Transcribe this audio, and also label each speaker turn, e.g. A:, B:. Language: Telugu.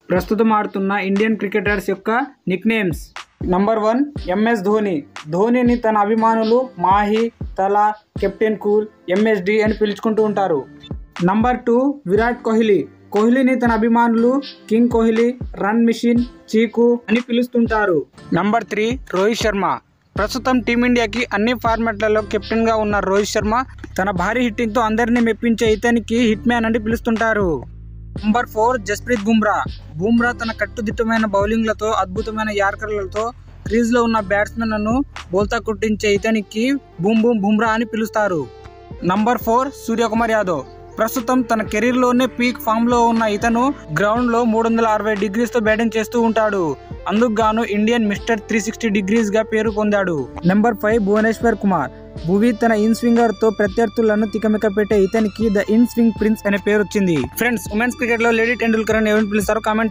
A: ప్రస్తుతం ఆడుతున్న ఇండియన్ క్రికెటర్స్ యొక్క nickname number one MS Dhoni ధోనిని తన అభిమానులు మాహి తలా కెప్టెన్ కూల్ ఎంఎస్డి అని పిలుచుకుంటూ ఉంటారు నంబర్ టూ విరాట్ కోహ్లీ కోహ్లీని తన అభిమానులు కింగ్ కోహ్లీ రన్ మిషన్ చీకు అని పిలుస్తుంటారు నంబర్ త్రీ రోహిత్ శర్మ ప్రస్తుతం టీమిండియాకి అన్ని ఫార్మాట్లలో కెప్టెన్గా ఉన్న రోహిత్ శర్మ తన భారీ హిట్టింగ్తో అందరినీ మెప్పించే ఇతనికి హిట్ మ్యాన్ అని పిలుస్తుంటారు నంబర్ ఫోర్ జస్ప్రీత్ బుమ్రా బుమ్రా తన కట్టుదిట్టమైన బౌలింగ్లతో అద్భుతమైన యార్కర్లతో క్రీజ్లో ఉన్న బ్యాట్స్మెన్లను బోల్తా కొట్టించే ఇతనికి బూమ్ బూమ్ బుమ్రా అని పిలుస్తారు నంబర్ ఫోర్ సూర్యకుమార్ యాదవ్ ప్రస్తుతం తన కెరీర్లోనే పీక్ ఫామ్లో ఉన్న ఇతను గ్రౌండ్లో మూడు వందల అరవై డిగ్రీస్తో బ్యాటింగ్ చేస్తూ ఉంటాడు అందుకు గాను ఇండియన్ మిస్టర్ త్రీ సిక్స్టీ డిగ్రీస్గా పేరు పొందాడు నెంబర్ ఫైవ్ భువనేశ్వర్ కుమార్ భువి తన ఇన్ స్వింగర్ తో ప్రత్యర్థులను తికమిక పెట్టే ఇతనికి ద ఇన్ స్వింగ్ ప్రిన్స్ అనే పేరు వచ్చింది ఫ్రెండ్స్ ఉమెన్స్ క్రికెట్ లో లేడీ టెండూల్కర్ అని ఎవరిని పిలుస్తారో కామెంట్